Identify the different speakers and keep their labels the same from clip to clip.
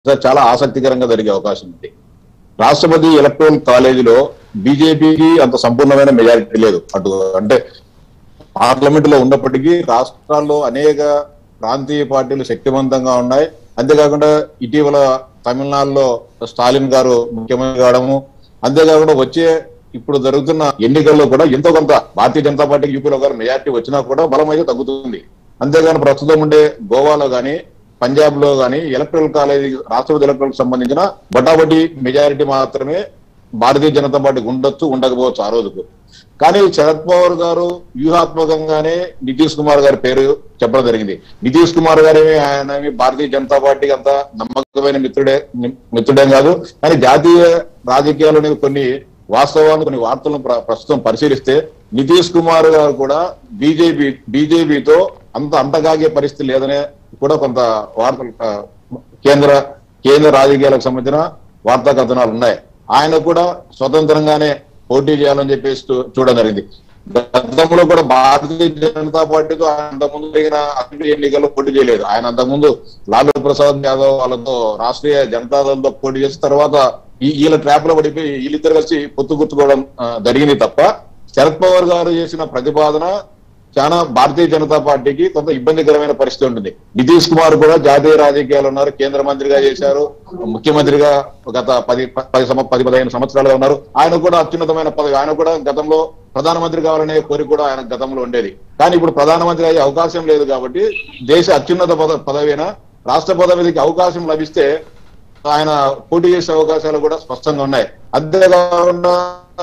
Speaker 1: చాలా ఆసక్తికరంగా జరిగే అవకాశం ఉంది రాష్ట్రపతి ఎలక్ట్రల్ కాలేజీలో బీజేపీకి అంత సంపూర్ణమైన మెజారిటీ లేదు అటు అంటే పార్లమెంట్ లో ఉన్నప్పటికీ రాష్ట్రాల్లో అనేక ప్రాంతీయ పార్టీలు శక్తివంతంగా ఉన్నాయి అంతేకాకుండా ఇటీవల తమిళనాడులో స్టాలిన్ గారు ముఖ్యమంత్రి కావడము అంతేకాకుండా వచ్చే ఇప్పుడు జరుగుతున్న ఎన్నికల్లో కూడా ఎంతో కొంత భారతీయ జనతా పార్టీకి యూపీలో గారు మెజారిటీ వచ్చినా కూడా బలం అయితే తగ్గుతుంది అంతేగాని ప్రస్తుతం ఉండే గోవాలో గానీ పంజాబ్ లో గానీ ఎలక్ట్రల్ కాలేజీ రాష్ట్రపతి ఎలక్ట్రల్ సంబంధించిన బటాబటి మెజారిటీ మాత్రమే భారతీయ జనతా పార్టీకి ఉండొచ్చు ఉండకపోవచ్చు ఆ రోజుకు కానీ శరద్ పవార్ గారు వ్యూహాత్మకంగానే నితీష్ కుమార్ గారి పేరు చెప్పడం జరిగింది నితీష్ కుమార్ గారు ఏమి ఆయన ఏమి భారతీయ జనతా పార్టీకి అంత నమ్మకమైన మిత్రుడే మిత్రుడేం కాదు కానీ జాతీయ రాజకీయాల్లోని కొన్ని వాస్తవాలు కొన్ని వార్తలను ప్ర- ప్రస్తుతం పరిశీలిస్తే నితీష్ కుమార్ గారు కూడా బీజేపీ బీజేపీతో అంత అంతగాగే పరిస్థితి లేదనే కూడా కొంత వార్తలు ఆ, కేంద్ర కేంద్ర రాజకీయాలకు సంబంధించిన వార్తా కథనాలు ఉన్నాయి ఆయన కూడా స్వతంత్రంగానే పోటీ చేయాలని చెప్పేసి చూ- చూడడం జరిగింది గతంలో కూడా భారతీయ జనతా పార్టీతో ఆయన అంతకుముందు జరిగిన అసెంబ్లీ ఎన్నికల్లో పోటీ చేయలేదు ఆయన అంతకుముందు లాలూ ప్రసాద్ యాదవ్ వాళ్ళతో రాష్ట్రీయ జనతాదళంతో పోటీ చేసిన తర్వాత ఈ వీళ్ళ ట్రాప్ లో పడిపోయి వీళ్ళిద్దరు కలిసి పొత్తు గుర్తుకోవడం ఆ, జరిగింది తప్ప శరద్ పవార్ గారు చేసిన ప్రతిపాదన చాలా భారతీయ జనతా పార్టీకి కొంత ఇబ్బందికరమైన పరిస్థితి ఉంటుంది నితీష్ కుమార్ కూడా జాతీయ రాజకీయాలు ఉన్నారు కేంద్ర మంత్రిగా చేశారు ముఖ్యమంత్రిగా గత పది పది సంవ- పది పదిహేను సంవత్సరాలుగా ఉన్నారు ఆయన కూడా అత్యున్నతమైన పదవి ఆయన కూడా గతంలో ప్రధానమంత్రి కావాలనే కోరిక కూడా ఆయన గతంలో ఉండేది కానీ ఇప్పుడు ప్రధానమంత్రి అయ్యే అవకాశం లేదు కాబట్టి దేశ అత్యున్నత పద పదవైన రాష్ట్ర పదవికి అవకాశం లభిస్తే ఆయన పోటీ చేసే అవకాశాలు కూడా స్పష్టంగా ఉన్నాయి అంతేకాకుండా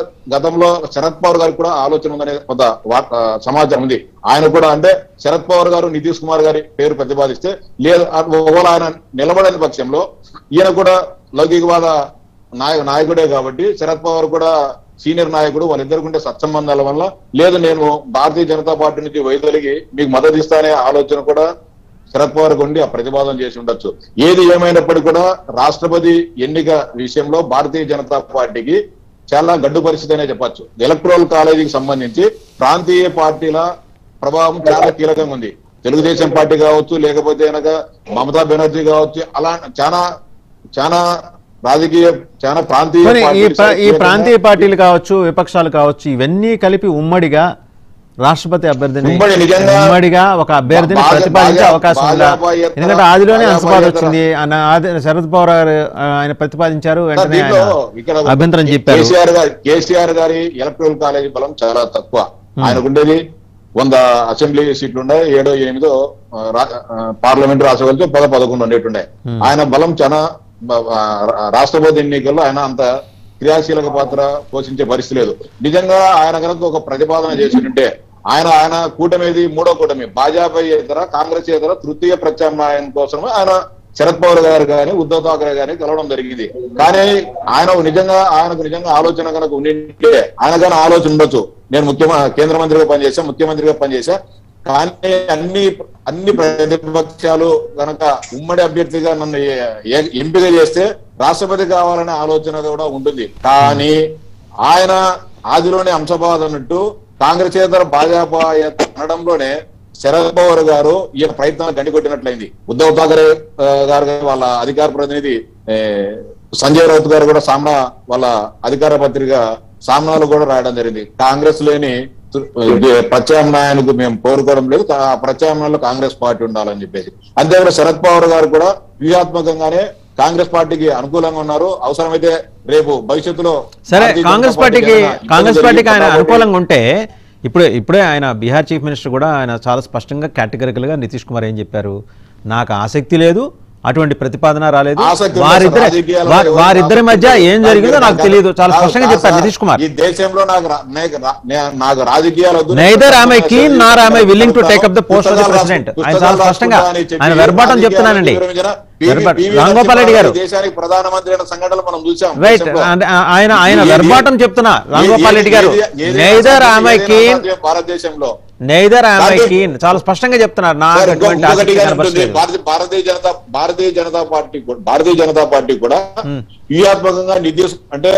Speaker 1: గతంలో శరద్ పవార్ గారికి కూడా ఆలోచన ఉందనే కొంత వార్త ఆ, సమాచారం ఉంది ఆయన కూడా అంటే శరద్ పవార్ గారు నితీష్ కుమార్ గారి పేరు ప్రతిపాదిస్తే లేదు ఒకవేళ ఆయన నిలబడని పక్షంలో ఈయన కూడా లౌకికవాద నాయ నాయకుడే కాబట్టి శరద్ పవార్ కూడా సీనియర్ నాయకుడు వాళ్ళిద్దరికి ఉండే సత్సంబంధాల వల్ల లేదు నేను భారతీయ జనతా పార్టీ నుంచి వైదొలిగి మీకు మద్దతు ఇస్తానే ఆలోచన కూడా శరద్ పవార్ ఉండి ఆ ప్రతిపాదన చేసి ఉండొచ్చు ఏది ఏమైనప్పటికీ కూడా రాష్ట్రపతి ఎన్నిక విషయంలో భారతీయ జనతా పార్టీకి చాలా గడ్డు పరిస్థితి అనే చెప్పొచ్చు ఎలక్ట్రల్ కాలేజీకి సంబంధించి ప్రాంతీయ పార్టీల ప్రభావం చాలా కీలకంగా ఉంది తెలుగుదేశం పార్టీ కావచ్చు లేకపోతే కనుక మమతా బెనర్జీ కావచ్చు అలా చాలా చాలా రాజకీయ చాలా ప్రాంతీయ
Speaker 2: పోనీ ఈ
Speaker 1: పార్టీలు
Speaker 2: ప్ర- ఈ
Speaker 1: కీలకంగా-
Speaker 2: ప్రాంతీయ పార్టీలు కావచ్చు విపక్షాలు కావచ్చు ఇవన్నీ కలిపి ఉమ్మడిగా రాష్ట్రపతి అభ్యర్థిని
Speaker 1: ఉమ్మడి నిజంగా
Speaker 2: ఉమ్మడిగా ఒక అభ్యర్థిని
Speaker 1: బాగా-
Speaker 2: ప్రతిపాదించే
Speaker 1: బాగా-
Speaker 2: అవకాశం ఉందా
Speaker 1: బాజాబాయేతర-
Speaker 2: ఎందుకంటే ఆదిలోనే అంశపాటు
Speaker 1: బాజాబాయేతర-
Speaker 2: వచ్చింది ఆయన ఆది- శరద్ పవార్ గారు ఆ, ఆయన ప్రతిపాదించారు వెంటనే
Speaker 1: దీంట్లో
Speaker 2: ఆయన
Speaker 1: ఇక్కడ
Speaker 2: అభ్యంతరం చెప్పారు
Speaker 1: కేసీఆర్ గారి కేసీఆర్ గారి ఎలక్ట్రల్ కాలేజీ బలం చాలా తక్కువ ఆయనకుండేది వంద అసెంబ్లీ సీట్లు ఉన్నాయి ఏడో ఎనిమిదో ఆ, రా- ఆ, పార్లమెంట్ రాష్ట్రపతి పద పదకొండు ఉండేటుండే ఆయన బలం చాలా బ- ఆ, రా- రాష్ట్రపతి ఎన్నికల్లో ఆయన అంత క్రియాశీలక పాత్ర పోషించే పరిస్థితి లేదు నిజంగా ఆయన కనుక ఒక ప్రతిపాదన చేసింటే ఆయన ఆయన కూటమిది మూడో కూటమి భాజపా ఇతర కాంగ్రెస్ ఇతర తృతీయ ప్రత్యామ్నాయం కోసం ఆయన శరద్ పవార్ గారు కానీ ఉద్ధవ్ ఠాకరే గాని కలవడం జరిగింది కానీ ఆయన నిజంగా ఆయనకు నిజంగా ఆలోచన కనుక ఉండింటే ఆయన కానీ ఆలోచన ఉండొచ్చు నేను ముఖ్యమ కేంద్ర మంత్రిగా పనిచేసా ముఖ్యమంత్రిగా పనిచేసా కానీ అన్ని అన్ని ప్రతిపక్షాలు కనుక ఉమ్మడి అభ్యర్థిగా నన్ను ఏ- ఏ- ఎంపిక చేస్తే రాష్ట్రపతి కావాలనే ఆలోచన కూడా ఉంటుంది కానీ ఆయన ఆదిలోనే అంశబాధ అన్నట్టు కాంగ్రెస్ చేతర భాజపా అనడంలోనే శరద్ పవార్ గారు ఈ ప్రయత్నాలు గండికొట్టినట్లయింది ఉద్ధవ్ ఠాకరే ఆ, గారు వాళ్ళ అధికార ప్రతినిధి ఏ, సంజయ్ రౌత్ గారు కూడా సామ్నా వాళ్ళ అధికార పత్రిక సామ్నాలు కూడా రాయడం జరిగింది కాంగ్రెస్ లేని తు- ఇది ప్రత్యామ్నాయానికి మేము కోరుకోవడం లేదు ఆ ప్రత్యామ్నాయంలో కాంగ్రెస్ పార్టీ ఉండాలని చెప్పేసి అంతేకాదు శరద్ పవార్ గారు కూడా వ్యూహాత్మకంగానే కాంగ్రెస్ పార్టీకి అనుకూలంగా ఉన్నారు అవసరమైతే రేపు భవిష్యత్తులో
Speaker 2: సరే
Speaker 1: భారతీయ జనతా
Speaker 2: కాంగ్రెస్
Speaker 1: పార్టీకి
Speaker 2: పార్టీకి
Speaker 1: ఏదైనా ఇబ్బంది
Speaker 2: కాంగ్రెస్ పార్టీకి ఆయన
Speaker 1: జరిగి
Speaker 2: అనుకూలంగా ఉంటే ఇప్పుడే ఇప్పుడే ఆయన బీహార్ చీఫ్ మినిస్టర్ కూడా ఆయన చాలా స్పష్టంగా కేటగిరికల్ గా నితీష్ కుమార్ ఏం చెప్పారు నాకు ఆసక్తి లేదు అటువంటి ప్రతిపాదన రాలేదు
Speaker 1: ఆసక్తి ఉన్న
Speaker 2: వారిద్దరి
Speaker 1: రాజకీయాల్లో
Speaker 2: వా-
Speaker 1: ఎవరు
Speaker 2: వారిద్దరి మధ్య
Speaker 1: ఆసక్తి
Speaker 2: ఏం
Speaker 1: నాకు
Speaker 2: జరిగిందో నాకు
Speaker 1: కాదు.
Speaker 2: తెలియదు చాలా
Speaker 1: కాదు,
Speaker 2: స్పష్టంగా
Speaker 1: కాదు
Speaker 2: చెప్పారు
Speaker 1: సార్.
Speaker 2: నితీష్ కుమార్
Speaker 1: ఈ దేశంలో నాకు రా- నాకు రా- నే- నాకు రాజకీయాలు వద్దు.
Speaker 2: Neither am I keen nor am I willing to
Speaker 1: పుస్తకాలు
Speaker 2: take up the post of the
Speaker 1: పుస్తకాలు
Speaker 2: president.
Speaker 1: రాసు-
Speaker 2: ఆయన చాలా
Speaker 1: పుస్తకాలు
Speaker 2: స్పష్టంగా
Speaker 1: రాసుకుంటా అని చెప్పి
Speaker 2: ఆయన వెర్బాటం
Speaker 1: రాజకీయాలను
Speaker 2: చెప్తున్నానండి.
Speaker 1: విరమించిన PV-
Speaker 2: verbatim.
Speaker 1: PV
Speaker 2: Ramgopal Reddy garu.
Speaker 1: ఈ దేశానికి ప్రధానమంత్రి అయిన సంఘటనలు మనం చూసాం
Speaker 2: రైట్
Speaker 1: దేశంలో.
Speaker 2: ఆయన ఆయన
Speaker 1: ఏది-
Speaker 2: వెర్బాటం చెప్తున్నా రాంగోపాల్ రెడ్డి గారు
Speaker 1: ఏది- ఏది-
Speaker 2: నైదర్
Speaker 1: ఏదైనా
Speaker 2: ఆమె కీన్
Speaker 1: సాధ్యం భారతదేశంలో
Speaker 2: నైదర్ ఆమె
Speaker 1: దాంట్లో-
Speaker 2: కీన్ చాలా స్పష్టంగా చెప్తున్నారు నాకు
Speaker 1: సార్, ఇంకో-
Speaker 2: అటువంటి
Speaker 1: ఇంకొకటి
Speaker 2: ఆసక్తి
Speaker 1: కానీ ఉంటుంది.
Speaker 2: కనబడలేదు
Speaker 1: భారతీయ భారతీయ జనతా భారతీయ జనతా పార్టీ కూడా- భారతీయ జనతా పార్టీ కూడా వ్యూహాత్మకంగా నితీష్ అంటే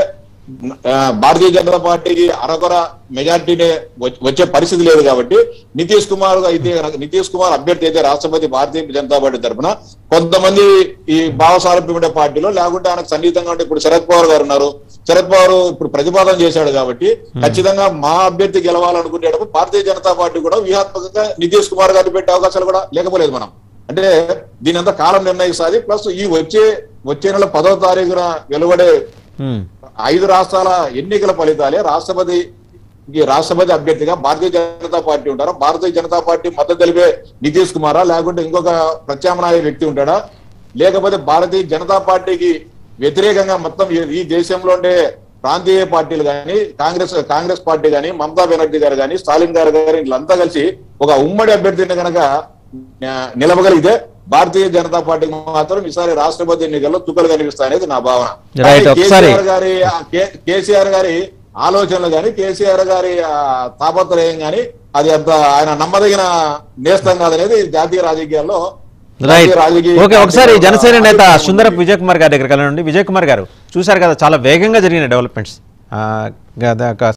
Speaker 1: ఆ, భారతీయ జనతా పార్టీకి అరకొర మెజార్టీనే వచ్చ- వచ్చే పరిస్థితి లేదు కాబట్టి నితీష్ కుమార్ అయితే గనక- నితీష్ కుమార్ అభ్యర్థి అయితే రాష్ట్రపతి భారతీయ జనతా పార్టీ తరఫున కొంతమంది ఈ భావసారూప్యం ఉండే పార్టీలో లేకుంటే ఆయనకు సన్నిహితంగా ఉంటే ఇప్పుడు శరద్ పవార్ గారు ఉన్నారు శరద్ పవార్ ఇప్పుడు ప్రతిపాదన చేశాడు కాబట్టి ఖచ్చితంగా మా అభ్యర్థి గెలవాలనుకునేటప్పుడు భారతీయ జనతా పార్టీ కూడా వ్యూహాత్మకంగా నితీష్ కుమార్ గారిని పెట్టే అవకాశాలు కూడా లేకపోలేదు మనం అంటే దీని అంతా కాలం నిర్ణయిస్తుంది ప్లస్ ఈ వచ్చే వచ్చే నెల పదో తారీఖున వెలువడే
Speaker 2: ఉమ్,
Speaker 1: ఐదు రాష్ట్రాల ఎన్నికల ఫలితాలే రాష్ట్రపతి ఈ రాష్ట్రపతి అభ్యర్థిగా భారతీయ జనతా పార్టీ ఉంటారా భారతీయ జనతా పార్టీ మద్దతు తెలిపే నితీష్ కుమారా లేకుంటే ఇంకొక ప్రత్యామ్నాయ వ్యక్తి ఉంటాడా లేకపోతే భారతీయ జనతా పార్టీకి వ్యతిరేకంగా మొత్తం ఈ- ఈ దేశంలో ఉండే ప్రాంతీయ పార్టీలు కానీ కాంగ్రెస్ కాంగ్రెస్ పార్టీ కానీ మమతా బెనర్జీ గారు కానీ స్టాలిన్ గారు గారు వీళ్ళంతా కలిసి ఒక ఉమ్మడి అభ్యర్థిని కనుక ఆ, నిలవగలిగితే భారతీయ జనతా పార్టీకి మాత్రం ఈసారి రాష్ట్రపతి ఎన్నికల్లో తుకలు కనిపిస్తాయనేది నా భావన
Speaker 2: Right,
Speaker 1: కానీ
Speaker 2: ఒకసారి-
Speaker 1: కేసీఆర్ గారి ఆ కే- కేసీఆర్ గారి ఆలోచనలు గాని కేసీఆర్ గారి ఆ, తాపత్రయం గాని అది అంత ఆయన నమ్మదగిన నేస్తం కాదనేది జాతీయ రాజకీయాల్లో
Speaker 2: రైట్
Speaker 1: జాతీయ రాజకీయ
Speaker 2: ఓకే ఒకసారి
Speaker 1: పార్టీల
Speaker 2: జనసేన నేత
Speaker 1: అభిప్రాయం
Speaker 2: సుందరపు
Speaker 1: ఉంది.
Speaker 2: విజయ్ కుమార్ గారి దగ్గరికి వెళ్ళండి విజయ్ కుమార్ గారు చూశారు కదా చాలా వేగంగా జరిగిన డెవలప్మెంట్స్